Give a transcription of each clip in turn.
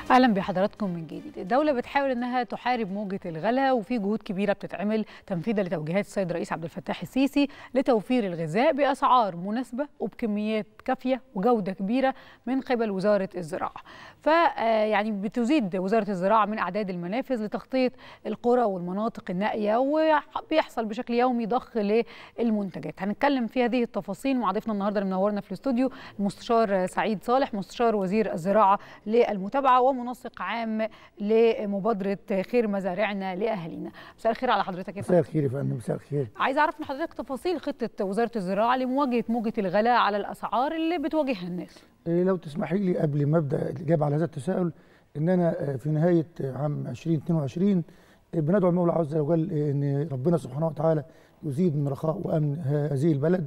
اهلا بحضراتكم من جديد الدوله بتحاول انها تحارب موجه الغلاء وفي جهود كبيره بتتعمل تنفيذا لتوجيهات السيد الرئيس عبد الفتاح السيسي لتوفير الغذاء باسعار مناسبه وبكميات كافيه وجوده كبيره من قبل وزاره الزراعه ف يعني بتزيد وزاره الزراعه من اعداد المنافذ لتغطيه القرى والمناطق النائيه وبيحصل بشكل يومي ضخ للمنتجات هنتكلم في هذه التفاصيل مع ضيفنا النهارده اللي منورنا في الاستوديو المستشار سعيد صالح مستشار وزير الزراعه للمتابعه ومنسق عام لمبادره خير مزارعنا لاهالينا مساء الخير على حضرتك يا مساء الخير يا فندم مساء الخير عايز اعرف من حضرتك تفاصيل خطه وزاره الزراعه لمواجهه موجه الغلاء على الاسعار اللي بتواجهها الناس إيه لو تسمحي لي قبل ما ابدا الاجابه على هذا التساؤل ان انا في نهايه عام 2022 بندعو المولى عز وجل ان ربنا سبحانه وتعالى يزيد من رخاء وامن هذه البلد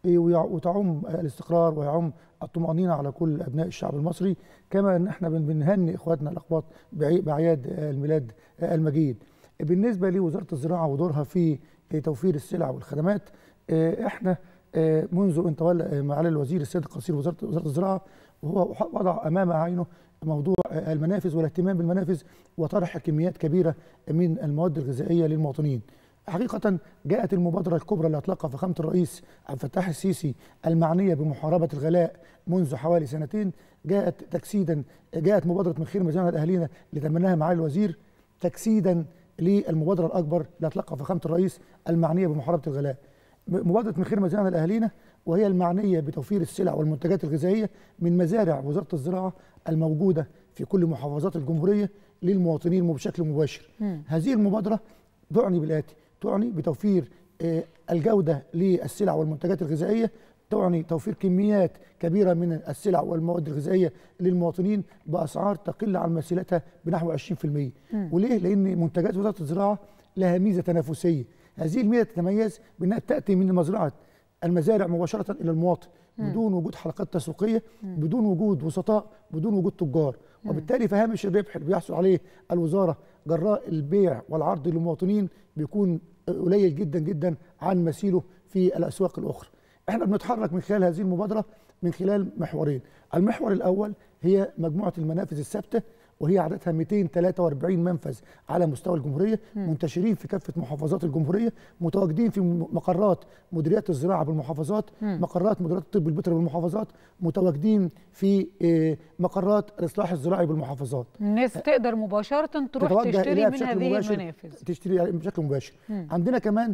وتعم الاستقرار ويعم الطمأنينة على كل أبناء الشعب المصري كما أن احنا بنهني إخواتنا الأقباط بأعياد الميلاد المجيد بالنسبة لوزارة الزراعة ودورها في توفير السلع والخدمات احنا منذ ان تولى معالي الوزير السيد القصير وزارة, وزارة الزراعة وهو وضع أمام عينه موضوع المنافذ والاهتمام بالمنافذ وطرح كميات كبيرة من المواد الغذائية للمواطنين حقيقة جاءت المبادرة الكبرى اللي أطلقها فخامة الرئيس عبد الفتاح السيسي المعنية بمحاربة الغلاء منذ حوالي سنتين جاءت تجسيدا جاءت مبادرة من خير مزارع الأهالينا اللي تمناها معالي الوزير تجسيدا للمبادرة الأكبر اللي أطلقها فخامة الرئيس المعنية بمحاربة الغلاء مبادرة من خير مزارع الأهالينا وهي المعنية بتوفير السلع والمنتجات الغذائية من مزارع وزارة الزراعة الموجودة في كل محافظات الجمهورية للمواطنين بشكل مباشر م. هذه المبادرة تعني بالآتي تعني بتوفير الجودة للسلع والمنتجات الغذائية تعني توفير كميات كبيرة من السلع والمواد الغذائية للمواطنين بأسعار تقل عن مثيلتها بنحو 20% م. وليه؟ لأن منتجات وزارة الزراعة لها ميزة تنافسية هذه الميزة تتميز بأنها تأتي من مزرعة المزارع مباشرة إلى المواطن م. بدون وجود حلقات تسويقية بدون وجود وسطاء بدون وجود تجار م. وبالتالي فهامش الربح اللي بيحصل عليه الوزارة جراء البيع والعرض للمواطنين بيكون قليل جدا جدا عن مثيله في الاسواق الاخرى. احنا بنتحرك من خلال هذه المبادره من خلال محورين، المحور الاول هي مجموعه المنافذ الثابته وهي عددها 243 منفذ على مستوى الجمهوريه م. منتشرين في كافه محافظات الجمهوريه متواجدين في مقرات مديريات الزراعه بالمحافظات م. مقرات مديريات الطب البيطري بالمحافظات متواجدين في مقرات الاصلاح الزراعي بالمحافظات الناس تقدر مباشره تروح تشتري من هذه المنافذ تشتري بشكل مباشر م. عندنا كمان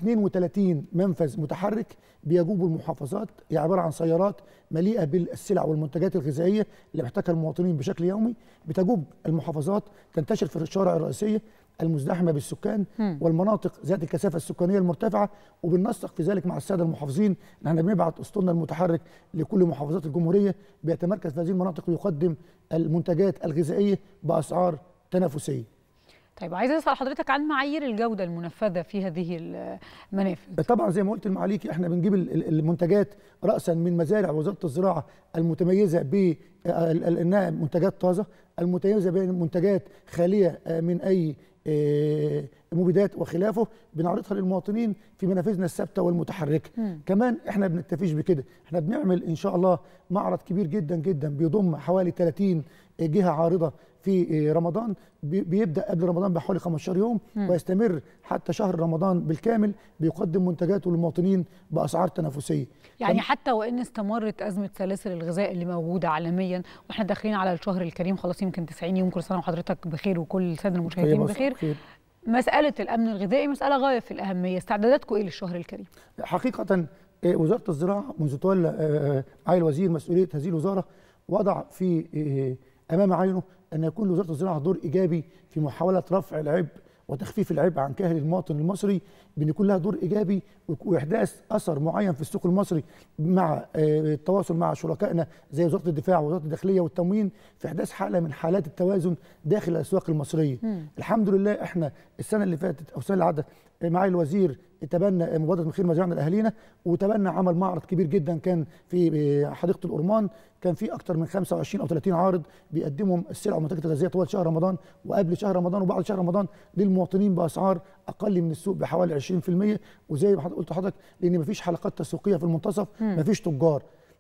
32 منفذ متحرك بيجوبوا المحافظات هي عباره عن سيارات مليئه بالسلع والمنتجات الغذائيه اللي محتاجها المواطنين بشكل يومي بتجوب المحافظات تنتشر في الشوارع الرئيسيه المزدحمه بالسكان م. والمناطق ذات الكثافه السكانيه المرتفعه وبننسق في ذلك مع الساده المحافظين ان احنا بنبعت اسطولنا المتحرك لكل محافظات الجمهوريه بيتمركز في هذه المناطق ويقدم المنتجات الغذائيه باسعار تنافسيه. طيب عايز اسال حضرتك عن معايير الجوده المنفذه في هذه المنافذ طبعا زي ما قلت لمعاليكي احنا بنجيب المنتجات راسا من مزارع وزاره الزراعه المتميزه بانها منتجات طازه المتميزه بمنتجات خاليه من اي مبيدات وخلافه بنعرضها للمواطنين في منافذنا الثابته والمتحركه م. كمان احنا بنكتفيش بكده احنا بنعمل ان شاء الله معرض كبير جدا جدا بيضم حوالي 30 جهه عارضه في رمضان بيبدا قبل رمضان بحوالي 15 يوم م. ويستمر حتى شهر رمضان بالكامل بيقدم منتجاته للمواطنين باسعار تنافسيه يعني حتى وان استمرت ازمه سلاسل الغذاء اللي موجوده عالميا واحنا داخلين على الشهر الكريم خلاص يمكن 90 يوم كل سنه وحضرتك بخير وكل الساده المشاهدين بخير خير. مساله الامن الغذائي مساله غايه في الاهميه استعداداتكم ايه للشهر الكريم حقيقه وزاره الزراعه منذ تولى معالي الوزير مسؤوليه هذه الوزاره وضع في امام عينه ان يكون لوزاره الزراعه دور ايجابي في محاوله رفع العبء وتخفيف العبء عن كاهل المواطن المصري بان يكون لها دور ايجابي واحداث اثر معين في السوق المصري مع التواصل مع شركائنا زي وزاره الدفاع ووزاره الداخليه والتموين في احداث حاله من حالات التوازن داخل الاسواق المصريه. م. الحمد لله احنا السنه اللي فاتت او السنه اللي عدت معالي الوزير تبنى مبادره من خير مزارعنا لاهالينا وتبنى عمل معرض كبير جدا كان في حديقه الأورمان كان في اكثر من 25 او 30 عارض بيقدموا السلع والمنتجات الغذائيه طوال شهر رمضان وقبل شهر رمضان وبعد شهر رمضان للمواطنين باسعار اقل من السوق بحوالي 20% وزي ما قلت لحضرتك لان مفيش حلقات تسويقيه في المنتصف مفيش تجار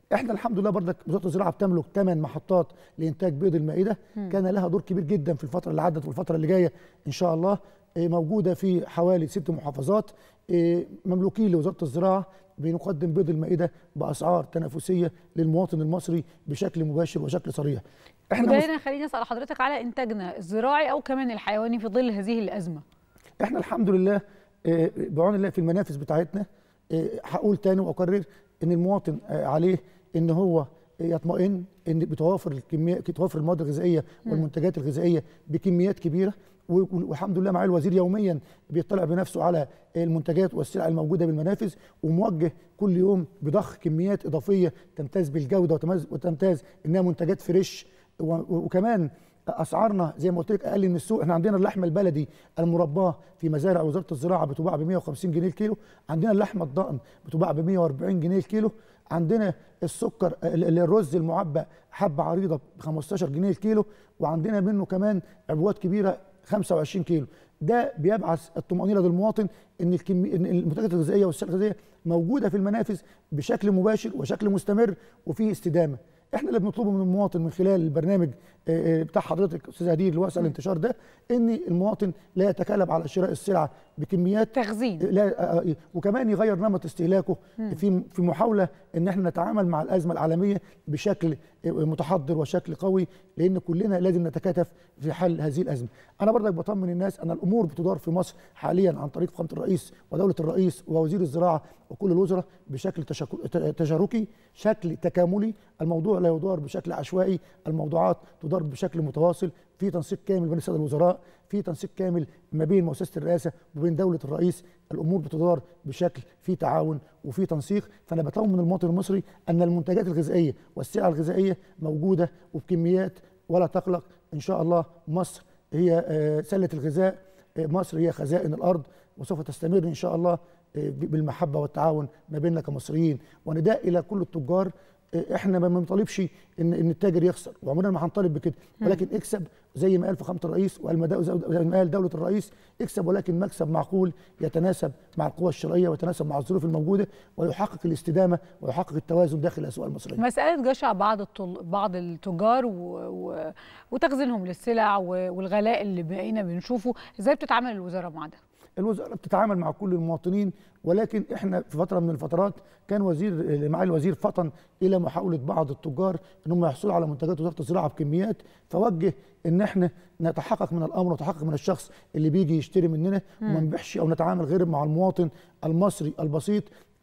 احنا الحمد لله برضك وزاره الزراعه بتملك ثمان محطات لانتاج بيض المائده كان لها دور كبير جدا في الفتره اللي عدت والفتره اللي جايه ان شاء الله إيه، موجوده في حوالي ست محافظات إيه، مملوكين لوزاره الزراعه بنقدم بيض المائده باسعار تنافسيه للمواطن المصري بشكل مباشر وشكل صريح احنا وده هنا خليني اسال حضرتك على انتاجنا الزراعي او كمان الحيواني في ظل هذه الازمه احنا الحمد لله آه، بعون الله في المنافذ بتاعتنا آه، هقول تاني واكرر ان المواطن آه، عليه ان هو يطمئن ان بتوافر الكميه توافر المواد الغذائيه والمنتجات الغذائيه بكميات كبيره والحمد لله معالي الوزير يوميا بيطلع بنفسه على المنتجات والسلع الموجوده بالمنافذ وموجه كل يوم بضخ كميات اضافيه تمتاز بالجوده وتمتاز انها منتجات فريش وكمان اسعارنا زي ما قلت لك اقل من السوق احنا عندنا اللحمه البلدي المرباه في مزارع وزاره الزراعه بتباع ب 150 جنيه الكيلو عندنا اللحمه الضأن بتباع ب 140 جنيه الكيلو عندنا السكر الرز المعبى حبه عريضه ب 15 جنيه الكيلو وعندنا منه كمان عبوات كبيره 25 كيلو ده بيبعث الطمانينه للمواطن ان الكمي... ان المنتجات الغذائيه والسلع الغذائيه موجوده في المنافذ بشكل مباشر وشكل مستمر وفي استدامه احنا اللي بنطلبه من المواطن من خلال البرنامج آه، آه، بتاع حضرتك استاذ هدير اللي واسع الانتشار ده ان المواطن لا يتكالب على شراء السلعه بكميات تخزين لا آه، وكمان يغير نمط استهلاكه في في محاوله ان احنا نتعامل مع الازمه العالميه بشكل متحضر وشكل قوي لان كلنا لازم نتكاتف في حل هذه الازمه. انا برضك بطمن الناس ان الامور بتدار في مصر حاليا عن طريق فخامه الرئيس ودوله الرئيس ووزير الزراعه وكل الوزراء بشكل تشاركي شكل تكاملي الموضوع لا يدار بشكل عشوائي الموضوعات تدار بشكل متواصل في تنسيق كامل بين الساده الوزراء في تنسيق كامل ما بين مؤسسه الرئاسه وبين دوله الرئيس الامور بتدار بشكل في تعاون وفي تنسيق فانا بطلب من المواطن المصري ان المنتجات الغذائيه والسلع الغذائيه موجوده وبكميات ولا تقلق ان شاء الله مصر هي آه، سله الغذاء آه، مصر هي خزائن الارض وسوف تستمر ان شاء الله آه، بالمحبه والتعاون ما بيننا كمصريين ونداء الى كل التجار احنا ما بنطالبش ان ان التاجر يخسر وعمرنا ما هنطالب بكده ولكن اكسب زي ما قال فخامه الرئيس زي ما قال دوله الرئيس اكسب ولكن مكسب معقول يتناسب مع القوى الشرعيه ويتناسب مع الظروف الموجوده ويحقق الاستدامه ويحقق التوازن داخل الاسواق المصريه. مساله جشع بعض الطل... بعض التجار و... و... وتخزينهم للسلع والغلاء اللي بقينا بنشوفه، ازاي بتتعامل الوزاره مع ده؟ الوزاره بتتعامل مع كل المواطنين ولكن احنا في فتره من الفترات كان وزير معالي الوزير فطن الى محاوله بعض التجار ان هم يحصلوا على منتجات وزاره الزراعه بكميات فوجه ان احنا نتحقق من الامر ونتحقق من الشخص اللي بيجي يشتري مننا وما نبيعش او نتعامل غير مع المواطن المصري البسيط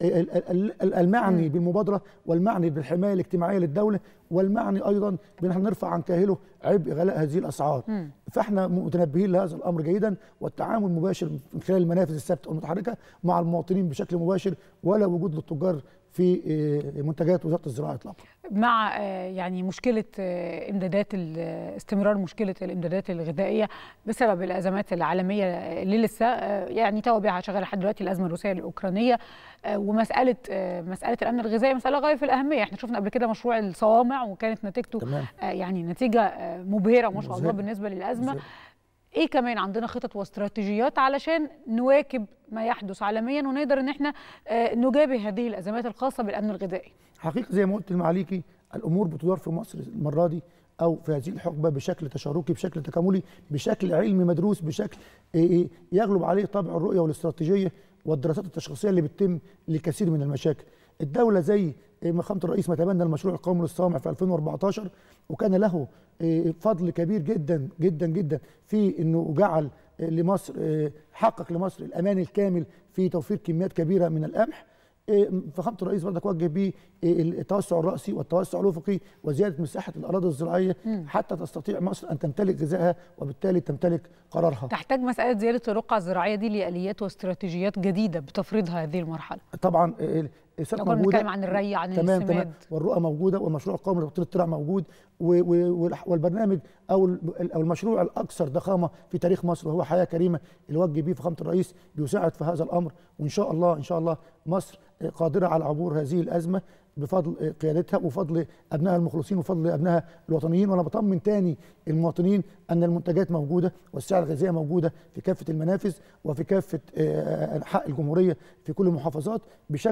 المعني بالمبادره والمعني بالحمايه الاجتماعيه للدوله والمعني ايضا بان احنا نرفع عن كاهله عبء غلاء هذه الاسعار م. فاحنا متنبهين لهذا الامر جيدا والتعامل مباشر من خلال المنافذ الثابته والمتحركه مع المواطنين بشكل مباشر ولا وجود للتجار في آه، منتجات وزاره الزراعه اطلاقا. مع آه، يعني مشكله آه، امدادات استمرار مشكله الامدادات الغذائيه بسبب الازمات العالميه اللي لسه يعني توابعها شغاله لحد دلوقتي الازمه الروسيه الاوكرانيه ومساله مساله الامن الغذائي مساله غايه في الاهميه، احنا شفنا قبل كده مشروع الصوامع وكانت نتيجته تمام. يعني نتيجه مبهره ما شاء الله بالنسبه للازمه. ايه كمان عندنا خطط واستراتيجيات علشان نواكب ما يحدث عالميا ونقدر ان احنا آه، نجابه هذه الازمات الخاصه بالامن الغذائي حقيقه زي ما قلت لمعاليكي الامور بتدار في مصر المره دي او في هذه الحقبه بشكل تشاركي بشكل تكاملي بشكل علمي مدروس بشكل آه، آه، يغلب عليه طابع الرؤيه والاستراتيجيه والدراسات التشخيصيه اللي بتتم لكثير من المشاكل الدوله زي مخامه الرئيس ما تبنى المشروع القومي للصوامع في 2014 وكان له آه، فضل كبير جدا جدا جدا في انه جعل آه، لمصر آه، حقق لمصر الامان الكامل في توفير كميات كبيره من القمح فخامه الرئيس برضك وجه به التوسع الراسي والتوسع الافقي وزياده مساحه الاراضي الزراعيه حتى تستطيع مصر ان تمتلك غذائها وبالتالي تمتلك قرارها. تحتاج مساله زياده الرقعه الزراعيه دي لاليات واستراتيجيات جديده بتفرضها هذه المرحله. طبعا السياسات موجوده بنتكلم عن الري عن تمام السماد تمام والرؤى موجوده والمشروع القومي لتطوير الطلع موجود والبرنامج او او المشروع الاكثر ضخامه في تاريخ مصر وهو حياه كريمه اللي وجه به فخامه الرئيس بيساعد في هذا الامر وان شاء الله ان شاء الله مصر قادره على عبور هذه الازمه بفضل قيادتها وفضل ابنائها المخلصين وفضل ابنائها الوطنيين وانا بطمن تاني المواطنين ان المنتجات موجوده والسعر الغذائيه موجوده في كافه المنافذ وفي كافه انحاء الجمهوريه في كل المحافظات بشكل بشكل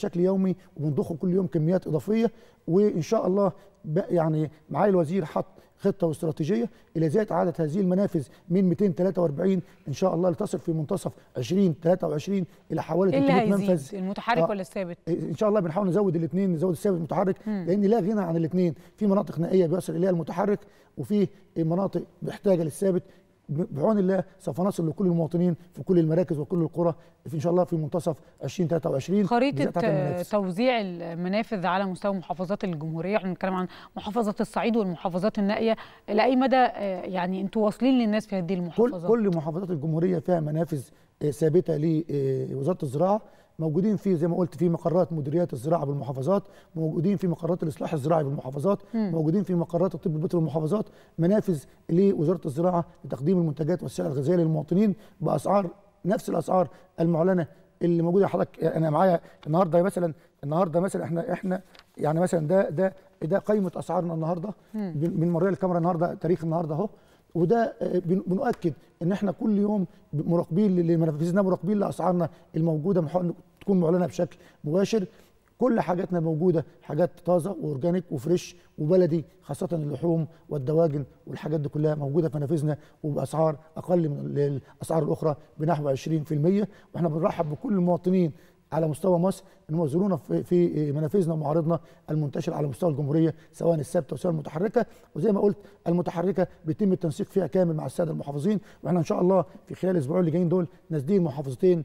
بشكل يومي وبنضخه كل يوم كميات اضافيه وان شاء الله يعني معالي الوزير حط خطه واستراتيجيه الى زياده عدد هذه المنافذ من 243 ان شاء الله لتصل في منتصف 2023 الى حوالي 300 منفذ المتحرك آه ولا الثابت؟ ان شاء الله بنحاول نزود الاثنين نزود الثابت المتحرك لان لا غنى عن الاثنين في مناطق نائيه بيصل اليها المتحرك وفي مناطق محتاجه للثابت بعون الله سوف نصل لكل المواطنين في كل المراكز وكل القرى في ان شاء الله في منتصف 2023 خريطه توزيع المنافذ على مستوى محافظات الجمهوريه احنا بنتكلم عن محافظه الصعيد والمحافظات النائيه لاي مدى يعني انتوا واصلين للناس في هذه المحافظات كل كل محافظات الجمهوريه فيها منافذ ثابته لوزاره الزراعه موجودين في زي ما قلت في مقرات مديريات الزراعه بالمحافظات موجودين في مقرات الاصلاح الزراعي بالمحافظات م. موجودين في مقرات الطب البيطري بالمحافظات منافذ لوزاره الزراعه لتقديم المنتجات والسلع الغذائيه للمواطنين باسعار نفس الاسعار المعلنه اللي موجوده حضرتك انا معايا النهارده مثلا النهارده مثلا احنا احنا يعني مثلا ده ده ده قائمه اسعارنا النهارده من مريه الكاميرا النهارده تاريخ النهارده اهو وده بنؤكد ان احنا كل يوم مراقبين لمنافذنا مراقبين لاسعارنا الموجوده بنحاول تكون معلنه بشكل مباشر كل حاجاتنا موجوده حاجات طازه واورجانيك وفريش وبلدي خاصه اللحوم والدواجن والحاجات دي كلها موجوده في منافذنا وباسعار اقل من الاسعار الاخرى بنحو 20% واحنا بنرحب بكل المواطنين على مستوى مصر ان هم يزورونا في منافذنا ومعارضنا المنتشره على مستوى الجمهوريه سواء الثابته وسواء المتحركه وزي ما قلت المتحركه بيتم التنسيق فيها كامل مع الساده المحافظين واحنا ان شاء الله في خلال الاسبوعين اللي جايين دول نازلين محافظتين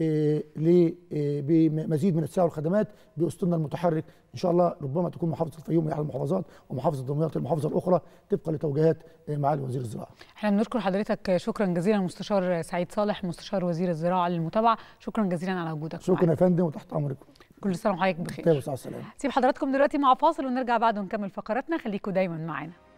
بمزيد من السعر والخدمات باسطولنا المتحرك ان شاء الله ربما تكون محافظه الفيوم احد المحافظات ومحافظه دمياط المحافظه الاخرى طبقا لتوجيهات معالي وزير الزراعه. احنا بنشكر حضرتك شكرا جزيلا المستشار سعيد صالح مستشار وزير الزراعه للمتابعه شكرا جزيلا على وجودك شكرا يا فندم وتحت امركم. كل سنه وحضرتك بخير. طيب السلام. سيب حضراتكم دلوقتي مع فاصل ونرجع بعد ونكمل فقراتنا خليكم دايما معانا.